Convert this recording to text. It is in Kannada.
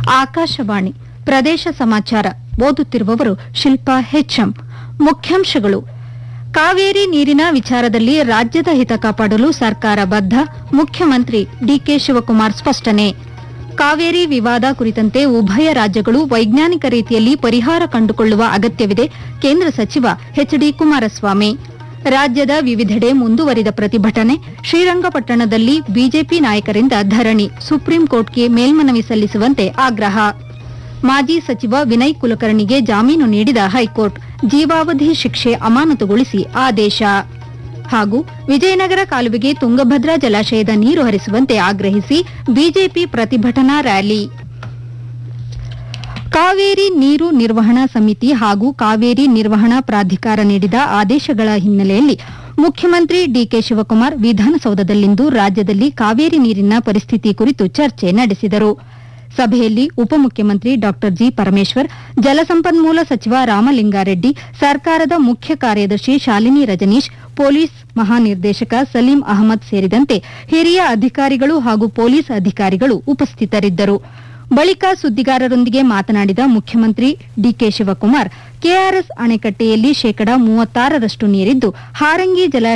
ಆಕಾಶವಾಣಿ ಪ್ರದೇಶ ಸಮಾಚಾರ ಓದುತ್ತಿರುವವರು ಶಿಲ್ಪಾ ಹೆಚ್ಎಂ ಮುಖ್ಯಾಂಶಗಳು ಕಾವೇರಿ ನೀರಿನ ವಿಚಾರದಲ್ಲಿ ರಾಜ್ಯದ ಹಿತ ಕಾಪಾಡಲು ಸರ್ಕಾರ ಬದ್ಧ ಮುಖ್ಯಮಂತ್ರಿ ಡಿಕೆ ಶಿವಕುಮಾರ್ ಸ್ಪಷ್ಟನೆ ಕಾವೇರಿ ವಿವಾದ ಕುರಿತಂತೆ ಉಭಯ ರಾಜ್ಯಗಳು ವೈಜ್ಞಾನಿಕ ರೀತಿಯಲ್ಲಿ ಪರಿಹಾರ ಕಂಡುಕೊಳ್ಳುವ ಅಗತ್ಯವಿದೆ ಕೇಂದ್ರ ಸಚಿವ ಎಚ್ಡಿ ಕುಮಾರಸ್ವಾಮಿ ರಾಜ್ಯದ ವಿವಿಧೆಡೆ ಮುಂದುವರಿದ ಪ್ರತಿಭಟನೆ ಶ್ರೀರಂಗಪಟ್ಟಣದಲ್ಲಿ ಬಿಜೆಪಿ ನಾಯಕರಿಂದ ಧರಣಿ ಸುಪ್ರೀಂ ಕೋರ್ಟ್ಗೆ ಮೇಲ್ಮನವಿ ಸಲ್ಲಿಸುವಂತೆ ಆಗ್ರಹ ಮಾಜಿ ಸಚಿವ ವಿನಯ್ ಕುಲಕರ್ಣಿಗೆ ಜಾಮೀನು ನೀಡಿದ ಹೈಕೋರ್ಟ್ ಜೀವಾವಧಿ ಶಿಕ್ಷೆ ಅಮಾನತುಗೊಳಿಸಿ ಆದೇಶ ಹಾಗೂ ವಿಜಯನಗರ ಕಾಲುವೆಗೆ ತುಂಗಭದ್ರಾ ಜಲಾಶಯದ ನೀರು ಹರಿಸುವಂತೆ ಆಗ್ರಹಿಸಿ ಬಿಜೆಪಿ ಪ್ರತಿಭಟನಾ ರ್ಯಾಲಿ ಕಾವೇರಿ ನೀರು ನಿರ್ವಹಣಾ ಸಮಿತಿ ಹಾಗೂ ಕಾವೇರಿ ನಿರ್ವಹಣಾ ಪ್ರಾಧಿಕಾರ ನೀಡಿದ ಆದೇಶಗಳ ಹಿನ್ನೆಲೆಯಲ್ಲಿ ಮುಖ್ಯಮಂತ್ರಿ ಡಿಕೆ ಶಿವಕುಮಾರ್ ವಿಧಾನಸೌಧದಲ್ಲಿಂದು ರಾಜ್ಯದಲ್ಲಿ ಕಾವೇರಿ ನೀರಿನ ಪರಿಸ್ಥಿತಿ ಕುರಿತು ಚರ್ಚೆ ನಡೆಸಿದರು ಸಭೆಯಲ್ಲಿ ಉಪಮುಖ್ಯಮಂತ್ರಿ ಡಾ ಜಿ ಪರಮೇಶ್ವರ್ ಜಲಸಂಪನ್ಮೂಲ ಸಚಿವ ರಾಮಲಿಂಗಾರೆಡ್ಡಿ ಸರ್ಕಾರದ ಮುಖ್ಯ ಕಾರ್ಯದರ್ಶಿ ಶಾಲಿನಿ ರಜನೀಶ್ ಪೊಲೀಸ್ ಮಹಾನಿರ್ದೇಶಕ ಸಲೀಂ ಅಹಮದ್ ಸೇರಿದಂತೆ ಹಿರಿಯ ಅಧಿಕಾರಿಗಳು ಹಾಗೂ ಪೊಲೀಸ್ ಅಧಿಕಾರಿಗಳು ಉಪಸ್ಥಿತರಿದ್ದರು ಬಳಿಕ ಸುದ್ದಿಗಾರರೊಂದಿಗೆ ಮಾತನಾಡಿದ ಮುಖ್ಯಮಂತ್ರಿ ಡಿಕೆ ಶಿವಕುಮಾರ್ ಕೆಆರ್ಎಸ್ ಅಣೆಕಟ್ಟೆಯಲ್ಲಿ ಶೇಕಡಾ ಮೂವತ್ತಾರರಷ್ಟು ನೀರಿದ್ದು ಹಾರಂಗಿ ಜಲಾಶಯ